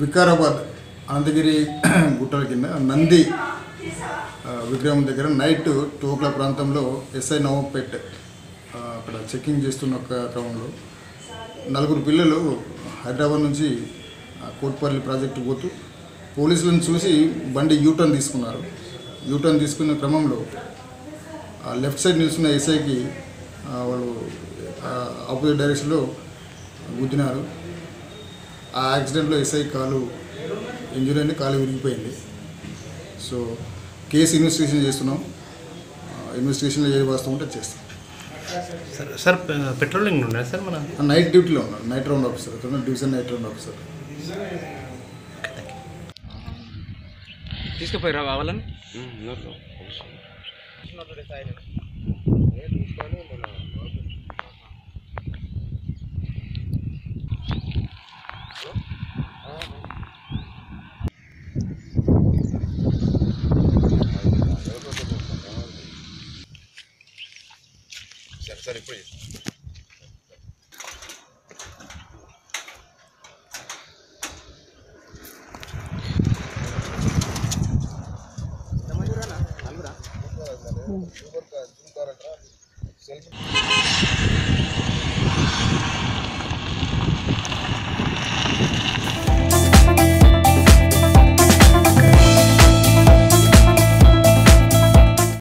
వికారాబాద్ అనంతగిరి గుట్టల కింద నంది ఆ, విగ్రహం దగ్గర నైట్ టూ ఓ క్లాక్ ప్రాంతంలో ఎస్ఐ నవంపేట్ ఆ, అక్కడ చెకింగ్ చేస్తున్న ఒక క్రమంలో నలుగురు పిల్లలు హైదరాబాద్ నుంచి ఆ, కోట్పల్లి ప్రాజెక్టు పోతూ పోలీసులను చూసి బండి యూటర్న్ తీసుకున్నారు యూటర్న్ తీసుకున్న క్రమంలో ఆ లెఫ్ట్ సైడ్ నిల్చున్న ఎస్ఐకి ఆ, వాళ్ళు ఆ, ఆపోజిట్ డైరెక్షన్లో గుద్దినారు ఆ యాక్సిడెంట్లో ఎస్ఐ కాలు ఇంజురీ అయింది కాలు విరిగిపోయింది సో కేసు ఇన్వెస్టిగేషన్ చేస్తున్నాం ఆ, ఇన్వెస్టిగేషన్లో ఏది వాస్తవం ఉంటే చేస్తాం సార్ సార్ పె- పెట్రోలింగ్ ఉన్నాయా సార్ మన ఆ, నైట్ డ్యూటీలో ఉన్నాను నైట్ రౌండ్ ఆఫీసర్ అతను డివిజన్ నైట్ రౌండ్ ఆఫీసర్ తీసుకుపోయి రా వాళ్ళని